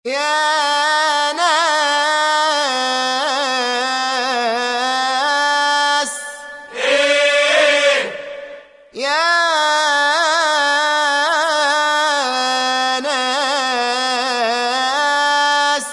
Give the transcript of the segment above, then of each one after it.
يا ناس يا ناس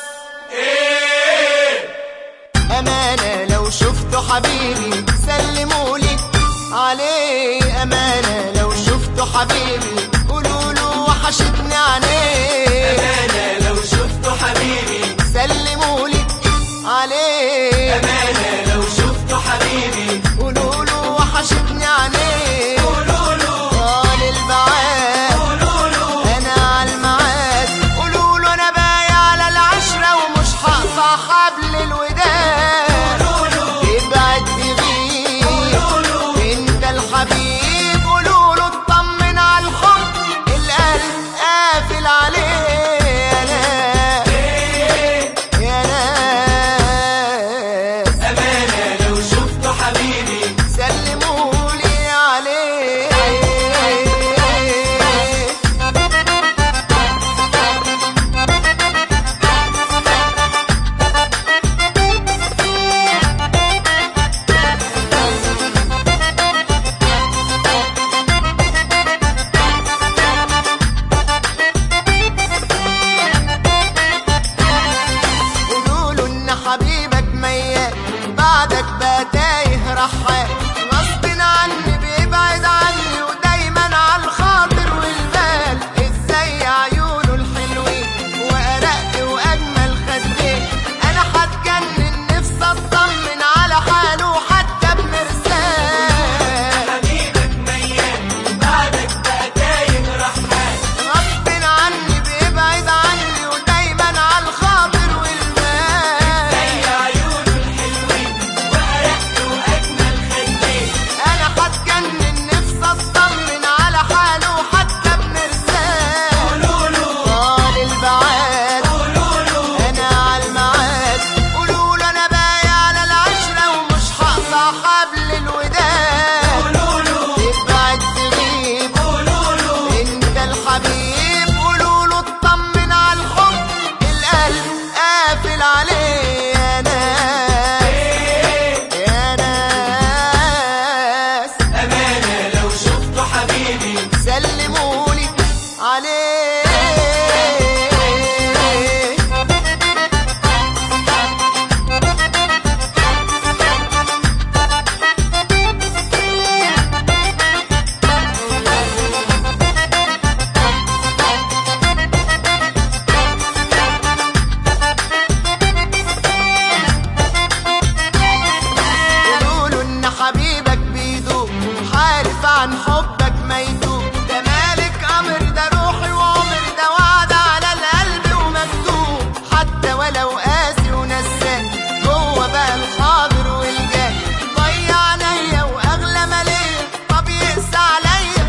أمانة لو شفتوا حبيبي سلمولي عليه أمانة لو شفتوا حبيبي قولوا له وحشتني عليه أمانة لو شفتوا حبيبي سلمولي عليه أمانة لو شفتوا حبيبي قولوا له وحشتني عليه قولوا له طال البعاد قولوا له انا على الميعاد قولوا له انا بايع على العشره ومش هقطع حبل الوداد قولوا له ابعد تغيب قولوا له انت الحبيب قولوا له اطمن على الحب القلب قافل عليه يا ناس يا ناس أمانة لو شفتوا حبيبي سلمولي عليه قولوله ان حبيبك ميت بعدك بقى تايه رحال غصب عني بيبعد عني ودايما على الخاطر والبال ازاي عيونه الحلوين وارق واجمل خدين انا هتجنن نفسي اطمن على حاله حتى بمرسال حبيبك ميت بعدك بقى تايه رحمن غصب عني بيبعد عني ودايما على الخاطر والبال زي عيونه الحلوين وأرق وأجمل خدين انا هتجنن نفسي اطمن على حاله حتى بمرسال قولوا له طال البعاد قولوا له انا على الميعاد قولوا له انا بايع على العشره ومش هقطع حبل الوداد قولوا له ابعد تغيب قولوا له انت الحبيب قولوا له اطمن على الحب القلب قافل عليه يا ناس يا ناس أمانة لو شفتوا حبيبي سلمولي عليه قولوله ان حبيبك بيدوب حالف عن حبك ما يدوب ده مالك امر ده روحي وعمر ده وعد على القلب ومكتوب حتى ولو قاسي ونسان هو بقى الحاضر والجاي ضيع عينيا واغلى ما ليا طب يقسى عليا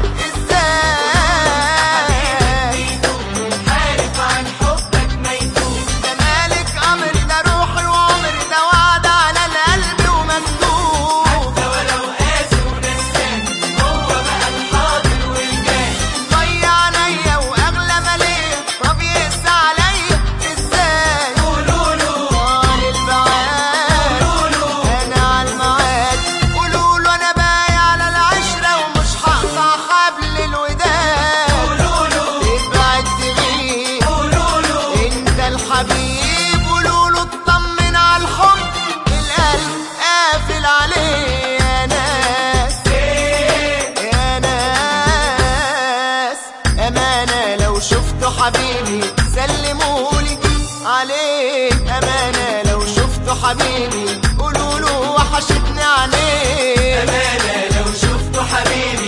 ازاي حالف عن حبك ما يدوب ده مالك امر ده روحي وعمر ده وعد على القلب ومكتوب ده ولو قاسي ونسان هو بقى الحاضر والجاي ضيع عينيا واغلى ما ليا طب يقسى عليا ازاي قولوا له طال البعاد قولوا له انا على الميعاد قولوا له انا بايع على العشره ومش هقطع حبل الوداد قولوا له ابعد تغيب قولوا له انت الحبيب قولوا له اطمن على الحب القلب قافل عليه يا ناس يا ناس أمانة لو شفتوا حبيبي سلمولي عليه أمانة لو شفتوا حبيبي قولوا له وحشتني عليه أمانة لو شفتوا حبيبي